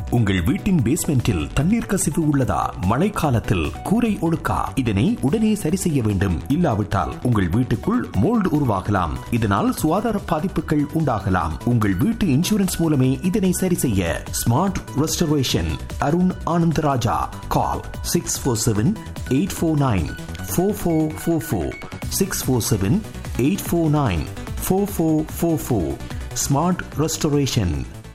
உங்கள் வீட்டின் பேஸ்மெண்டில் தண்ணீர் கசிவு உள்ளதா மழைக்காலத்தில் கூரை ஒழுக்கா இதனை உடனே சரி செய்ய வேண்டும் இல்லாவிட்டால் உங்கள் வீட்டுக்குள் மோல்டு உருவாகலாம் இதனால் சுகாதார பாதிப்புகள் உண்டாகலாம் உங்கள் வீட்டு இன்சூரன்ஸ் மூலமே இதனை சரி செய்ய smart restoration Arun Anandaraja call six four seven eight four nine four four four four six four seven eight four nine four four four four smart restoration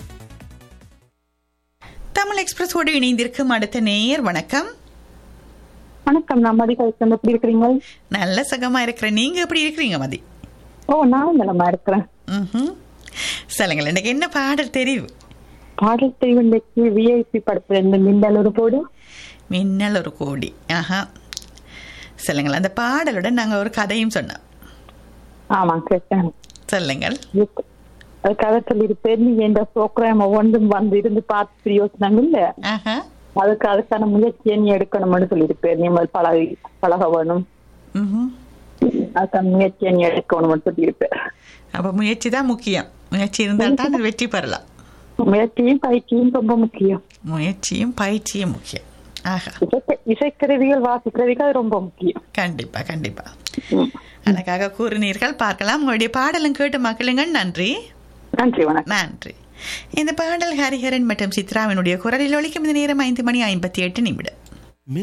Tamil எக்ஸ்பிரஸோடு இணைந்திருக்கும் அடுத்த நேயர் வணக்கம் வணக்கம் நான் மதி கல்சன் எப்படி இருக்கிறீங்க நல்ல சுகமா இருக்கிறேன் நீங்க எப்படி இருக்கிறீங்க மதி ஓ நான் நலமா இருக்கிறேன் ம்ஹும். சொல்லுங்கள் எனக்கு என்ன பாடல் தெரிவு பாடல் தெரிவண்டைக்கு விஐபி படத்துல இருந்து மின்னல் ஒரு போடு மின்னல் ஒரு கோடி ஆஹா சொல்லுங்கள் அந்த பாடலுடன் நாங்கள் ஒரு கதையும் சொன்னோம் ஆமா கேட்டேன் சொல்லுங்கள் அதுக்காக சொல்லியிருப்பேன் நீ எந்த ப்ரோக்ராம் ஒவ்வொன்றும் வந்து இருந்து பார்த்து பிரயோசனம் இல்ல ஆஹா அதுக்கு அதுக்கான முயற்சியை நீ எடுக்கணும்னு சொல்லியிருப்பேன் நீ முதல் பழகி பழக வேணும் ம்ஹும். அதுக்கான முயற்சியை நீ எடுக்கணும்னு சொல்லியிருப்பேன் அப்ப முயற்சி தான் முக்கியம் முயற்சி இருந்தால் தான் அது வெற்றி பெறலாம் முயற்சியும் பயிற்சியும் ரொம்ப முக்கியம் முயற்சியும் பயிற்சியும் முக்கியம் ஆஹா இசை- இசைக்கருவிகள் வாசிக்கிறதுக்கு அது ரொம்ப முக்கியம் கண்டிப்பா கண்டிப்பா ம். அழகாக கூறினீர்கள் பார்க்கலாம் உங்களுடைய பாடலும் கேட்டு மக்களுங்கள் நன்றி நன்றி வணக்கம் நன்றி இந்த பாடல் ஹரிஹரன் மற்றும் சித்ராவினுடைய குரலில் ஒலிக்கும் இந்த நேரம் ஐந்து மணி ஐம்பத்தி எட்டு நிமிடம்